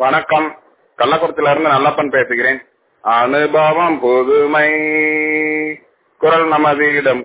வணக்கம் கள்ளக்குறிச்சியில இருந்து நல்லப்பன் பேசுகிறேன் அனுபவம் புதுமை குரல் நமதியிடம்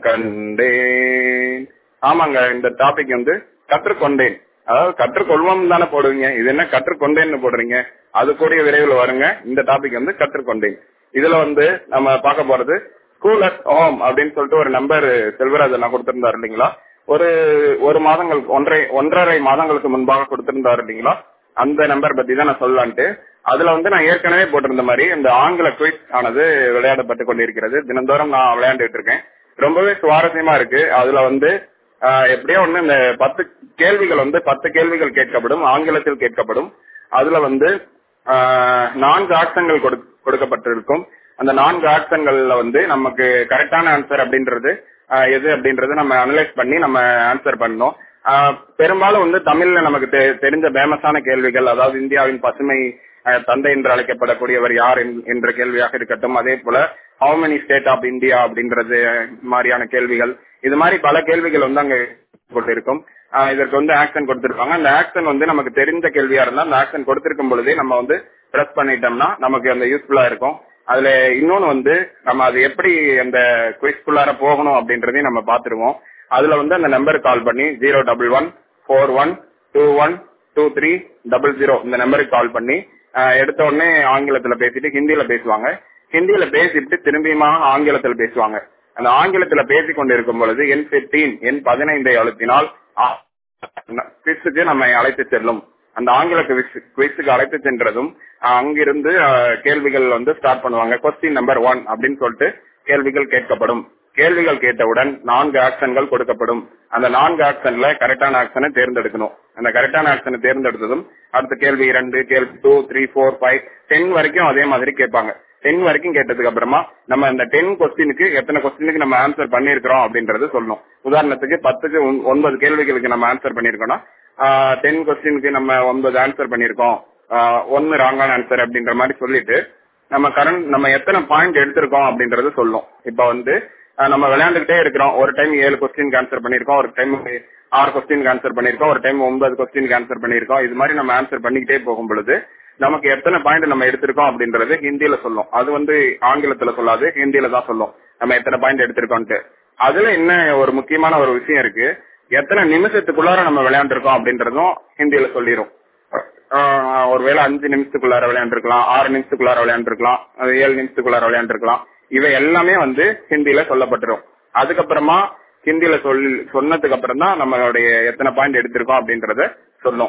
கண்டேன் ஆமாங்க இந்த டாபிக் வந்து கற்றுக்கொண்டேன் அதாவது கற்றுக்கொள்வோம் தானே போடுவீங்க இது என்ன கற்றுக்கொண்டேன்னு போடுறீங்க அது கூடிய விரைவில் வருங்க இந்த டாபிக் வந்து கற்றுக்கொண்டேன் இதுல வந்து நம்ம பார்க்க போறது ஸ்கூல் அட் ஹோம் அப்படின்னு சொல்லிட்டு ஒரு நம்பர் செல்வராஜ் நான் கொடுத்திருந்தாரு இல்லைங்களா ஒரு ஒரு மாதங்கள் ஒன்றரை ஒன்றரை மாதங்களுக்கு முன்பாக கொடுத்திருந்தாரு இல்லைங்களா அந்த நம்பர் பத்தி தான் நான் சொல்லலான்ட்டு அதுல வந்து நான் ஏற்கனவே போட்டிருந்த மாதிரி இந்த ஆங்கில குயிஸ் ஆனது விளையாடப்பட்டு கொண்டிருக்கிறது தினந்தோறும் நான் விளையாண்டுட்டு இருக்கேன் ரொம்பவே சுவாரஸ்யமா இருக்கு அதுல வந்து ஆஹ், எப்படியோ ஒண்ணு இந்த பத்து கேள்விகள் வந்து பத்து கேள்விகள் கேட்கப்படும் ஆங்கிலத்தில் கேட்கப்படும் அதுல வந்து ஆஹ், நான்கு ஆப்ஷன்கள் கொடு- கொடுக்கப்பட்டிருக்கும் அந்த நான்கு ஆப்ஷன்கள்ல வந்து நமக்கு கரெக்டான ஆன்சர் அப்படின்றது ஆஹ், எது அப்படின்றது நம்ம அனலைஸ் பண்ணி நம்ம ஆன்சர் பண்ணணும் ஆஹ், பெரும்பாலும் வந்து தமிழ்ல நமக்கு தெ- தெரிஞ்ச ஃபேமஸான கேள்விகள் அதாவது இந்தியாவின் பசுமை ஆஹ், தந்தை என்று அழைக்கப்படக்கூடியவர் யார் என்- என்ற கேள்வியாக இருக்கட்டும் அதே போல how many state of India அப்படின்றது மாதிரியான கேள்விகள் இது மாதிரி பல கேள்விகள் வந்து அங்க கொண்டிருக்கும் ஆஹ், இதற்கு வந்து ஆக்ஷன் கொடுத்திருப்பாங்க அந்த ஆக்ஷன் வந்து நமக்கு தெரிஞ்ச கேள்வியா இருந்தா அந்த ஆக்ஷன் கொடுத்திருக்கும் பொழுதே நம்ம வந்து பிரஸ் பண்ணிட்டோம்னா நமக்கு அந்த யூஸ்ஃபுல்லா இருக்கும் அதுல இன்னொன்னு வந்து நம்ம அது எப்படி அந்த குவிஸ்குள்ளார போகணும் அப்படின்றதையும் நம்ம பாத்துருவோம் அதுல வந்து அந்த நம்பருக்கு கால் பண்ணி zero double one four one two one two three double zero இந்த நம்பருக்கு கால் பண்ணி ஆஹ், எடுத்த உடனே ஆங்கிலத்துல பேசிட்டு ஹிந்தியில பேசுவாங்க ஹிந்தியில பேசிட்டு திரும்பியுமா ஆங்கிலத்துல பேசுவாங்க அந்த ஆங்கிலத்துல பேசிக் கொண்டிருக்கும் பொழுது எண் 15 எண் பதினைந்தை அழுத்தினால் குவிஸுக்கு நம்மை அழைத்து செல்லும் அந்த ஆங்கில குவிஸுக்கு அழைத்து சென்றதும் ஆஹ், அங்கிருந்து ஆஹ், கேள்விகள் வந்து ஸ்டார்ட் பண்ணுவாங்க கொஸ்டின் நம்பர் ஒன் அப்படின்னு சொல்லிட்டு கேள்விகள் கேட்கப்படும் கேள்விகள் கேட்டவுடன் நான்கு ஆக்ஷன்கள் கொடுக்கப்படும் அந்த நான்கு ஆக்ஷன்ல கரெக்டான ஆக்ஷனை தேர்ந்தெடுக்கணும் அந்த கரெக்டான ஆக்ஷனை தேர்ந்தெடுத்ததும் அடுத்த கேள்வி இரண்டு கேள்வி two three four five ten வரைக்கும் அதே மாதிரி கேட்பாங்க டென் வரைக்கும் கேட்டதுக்கு அப்புறமா நம்ம இந்த டென் கொஸ்டினுக்கு எத்தனை கொஸ்டினுக்கு நம்ம ஆன்சர் பண்ணிருக்கிறோம் அப்படின்றது சொல்லணும் உதாரணத்துக்கு பத்துக்கு ஒன்- ஒன்பது கேள்விகளுக்கு நம்ம ஆன்சர் பண்ணிருக்கோம்னா டென் கொஸ்டினுக்கு நம்ம ஒன்பது ஆன்சர் பண்ணிருக்கோம் ஒன்னு ராங்கான ஆன்சர் அப்படின்ற மாதிரி சொல்லிட்டு நம்ம கரண்ட் நம்ம எத்தனை பாயிண்ட் எடுத்திருக்கோம் அப்படின்றது சொல்லும் இப்ப வந்து ஆஹ், நம்ம விளையாண்டுகிட்டே இருக்கிறோம் ஒரு டைம் ஏழு கொஸ்டினுக்கு ஆன்சர் பண்ணிருக்கோம் ஒரு டைம் ஆறு கொஸ்டினுக்கு ஆன்சர் பண்ணிருக்கோம் ஒரு டைம் ஒன்பது கொஸ்டினுக்கு ஆன்சர் பண்ணிருக்கோம் இது மாதிரி நம்ம ஆன்சர் பண்ணிக்கிட்டே போகும் பொழுது நமக்கு எத்தனை பாயிண்ட் நம்ம எடுத்திருக்கோம் அப்படின்றது ஹிந்தியில சொல்லும் அது வந்து ஆங்கிலத்துல சொல்லாது ஹிந்தியில தான் சொல்லும் நம்ம எத்தனை பாயிண்ட் எடுத்திருக்கோம்ட்டு அதுல என்ன ஒரு முக்கியமான ஒரு விஷயம் இருக்கு எத்தனை நிமிஷத்துக்குள்ளார நம்ம விளையாண்டுருக்கோம் அப்படின்றதும் ஹிந்தியில சொல்லிரும் ஆஹ் ஒருவேளை அஞ்சு நிமிஷத்துக்குள்ளார விளையாண்டுருக்கலாம் ஆறு நிமிஷத்துக்குள்ளார விளையாண்டுருக்கலாம் அது ஏழு நிமிஷத்துக்குள்ளார விளையாண்டுருக்கலாம் இவை எல்லாமே வந்து ஹிந்தியில சொல்லப்பட்டுரும் அதுக்கப்புறமா ஹிந்தியில சொல் சொன்னதுக்கு அப்புறம் தான் நம்மளுடைய எத்தனை பாயிண்ட் எடுத்திருக்கோம் அப்படின்றத சொல்லும்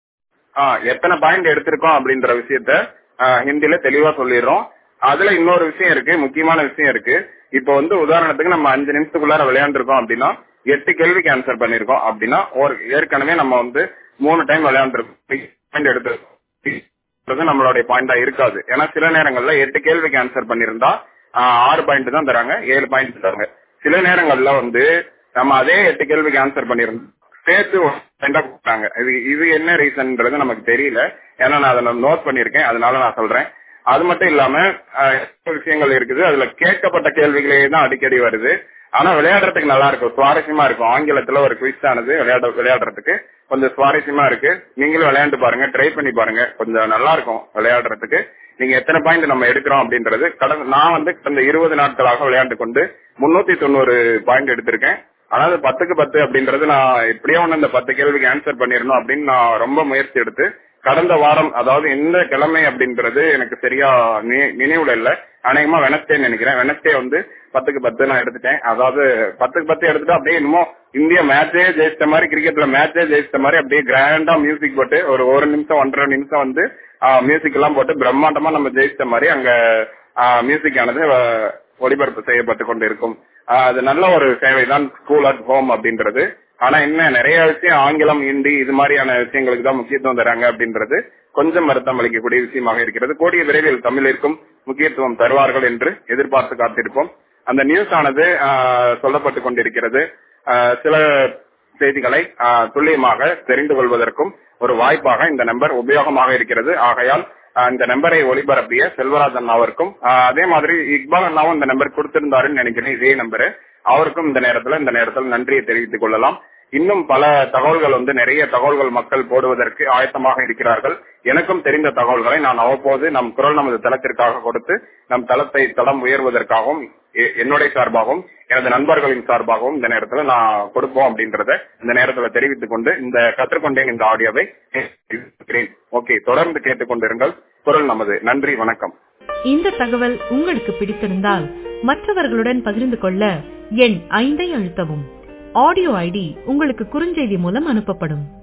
ஆஹ் எத்தனை பாயிண்ட் எடுத்திருக்கோம் அப்படின்ற விஷயத்த ஆஹ் ஹிந்தில தெளிவா சொல்லிடுறோம் அதுல இன்னொரு விஷயம் இருக்கு முக்கியமான விஷயம் இருக்கு இப்போ வந்து உதாரணத்துக்கு நம்ம அஞ்சு நிமிஷத்துக்குள்ளார விளையாண்டுருக்கோம் அப்படின்னா எட்டு கேள்விக்கு ஆன்சர் பண்ணிருக்கோம் அப்படின்னா ஒரு ஏற்கனவே நம்ம வந்து மூணு டைம் விளையாண்டுருக்கோம் பாயிண்ட் எடுத்திருக்கோம் நம்மளுடைய பாயிண்டா இருக்காது ஏன்னா சில நேரங்கள்ல எட்டு கேள்விக்கு ஆன்சர் பண்ணிருந்தா ஆஹ் ஆறு பாயிண்ட் தான் தராங்க ஏழு பாயிண்ட் தராங்க சில நேரங்கள்ல வந்து நம்ம அதே எட்டு கேள்விக்கு ஆன்சர் பண்ணிருந்தோம் சேர்த்து ரெண்டா கொடுத்தாங்க இது இது என்ன ரீசன்ன்றது நமக்கு தெரியல ஏன்னா நான் அதை நோட் பண்ணிருக்கேன் அதனால நான் சொல்றேன் அது மட்டும் இல்லாம ஆஹ், எத்தனை விஷயங்கள் இருக்குது அதுல கேட்கப்பட்ட கேள்விகளே தான் அடிக்கடி வருது ஆனா விளையாடுறதுக்கு நல்லா இருக்கும் சுவாரஸ்யமா இருக்கும் ஆங்கிலத்துல ஒரு குவிஸ் ஆனது விளையாட விளையாடுறதுக்கு கொஞ்சம் சுவாரஸ்யமா இருக்கு நீங்களும் விளையாண்டு பாருங்க ட்ரை பண்ணி பாருங்க கொஞ்சம் நல்லா இருக்கும் விளையாடுறதுக்கு நீங்க எத்தனை பாயிண்ட் நம்ம எடுக்கிறோம் அப்படின்றது கடந்த நான் வந்து கடந்த இருபது நாட்களாக விளையாண்டு கொண்டு முன்னூத்தி தொண்ணூறு பாயிண்ட் எடுத்திருக்கேன் அதாவது பத்துக்கு பத்து அப்படின்றது நான் எப்படியோ ஒண்ணு இந்த பத்து கேள்விக்கு ஆன்சர் பண்ணிடணும் அப்படின்னு நான் ரொம்ப முயற்சி எடுத்து கடந்த வாரம் அதாவது எந்த கிழமை அப்படின்றது எனக்கு சரியா நி- நினைவுல இல்ல அநேகமா வெனஸ்டே நினைக்கிறேன் வெனஸ்டே வந்து பத்துக்கு பத்து நான் எடுத்துட்டேன் அதாவது பத்துக்கு பத்து எடுத்துட்டு அப்படியே என்னமோ இந்தியா மேட்சே ஜெயிச்சிட்ட மாதிரி கிரிக்கெட்ல மேட்சே ஜெயிச்சிட்ட மாதிரி அப்படியே கிராண்டா மியூசிக் போட்டு ஒரு ஒரு நிமிஷம் ஒன்றரை நிமிஷம் வந்து மியூசிக் எல்லாம் போட்டு பிரம்மாண்டமா நம்ம ஜெயிச்சிட்ட மாதிரி அங்க மியூசிக் ஆனது அஹ், ஒளிபரப்பு செய்யப்பட்டு கொண்டிருக்கும் ஆஹ் அது நல்ல ஒரு சேவை தான் ஸ்கூல் அட் ஹோம் அப்படின்றது ஆனா என்ன நிறைய விஷயம் ஆங்கிலம் ஹிந்தி இது மாதிரியான விஷயங்களுக்கு தான் முக்கியத்துவம் தராங்க அப்படின்றது கொஞ்சம் வருத்தம் அளிக்கக்கூடிய விஷயமாக இருக்கிறது கூடிய விரைவில் தமிழிற்கும் முக்கியத்துவம் தருவார்கள் என்று எதிர்பார்த்து காத்திருப்போம் அந்த நியூஸ் ஆனது ஆஹ், சொல்லப்பட்டு கொண்டிருக்கிறது ஆஹ், சில செய்திகளை ஆஹ், துல்லியமாக தெரிந்து கொள்வதற்கும் ஒரு வாய்ப்பாக இந்த நம்பர் உபயோகமாக இருக்கிறது ஆகையால் ஆஹ், இந்த நம்பரை ஒளிபரப்பிய செல்வராஜ் அண்ணாவிற்கும் ஆஹ், அதே மாதிரி இக்பால் அண்ணாவும் இந்த நம்பர் கொடுத்திருந்தாருன்னு நினைக்கிறேன் இதே நம்பரு அவருக்கும் இந்த நேரத்துல இந்த நேரத்தில் நன்றியை தெரிவித்துக் கொள்ளலாம் இன்னும் பல தகவல்கள் வந்து நிறைய தகவல்கள் மக்கள் போடுவதற்கு ஆயத்தமாக இருக்கிறார்கள் எனக்கும் தெரிந்த தகவல்களை நான் அவ்வப்போது நம் குரல் நமது தளத்திற்காக கொடுத்து நம் தளத்தை தளம் உயர்வதற்காகவும் எ- என்னுடைய சார்பாகவும் எனது நண்பர்களின் சார்பாகவும் இந்த நேரத்துல நான் கொடுப்போம் அப்படின்றத இந்த நேரத்துல தெரிவித்துக் கொண்டு இந்த கற்றுக்கொண்டேன் இந்த ஆடியோவை ஓகே தொடர்ந்து கேட்டுக்கொண்டிருங்கள் குரல் நமது நன்றி வணக்கம் இந்த தகவல் உங்களுக்கு பிடித்திருந்தால் மற்றவர்களுடன் பகிர்ந்து கொள்ள எண் ஐந்தை அழுத்தவும் ஆடியோ ஐடி உங்களுக்கு குறுஞ்செய்தி மூலம் அனுப்பப்படும்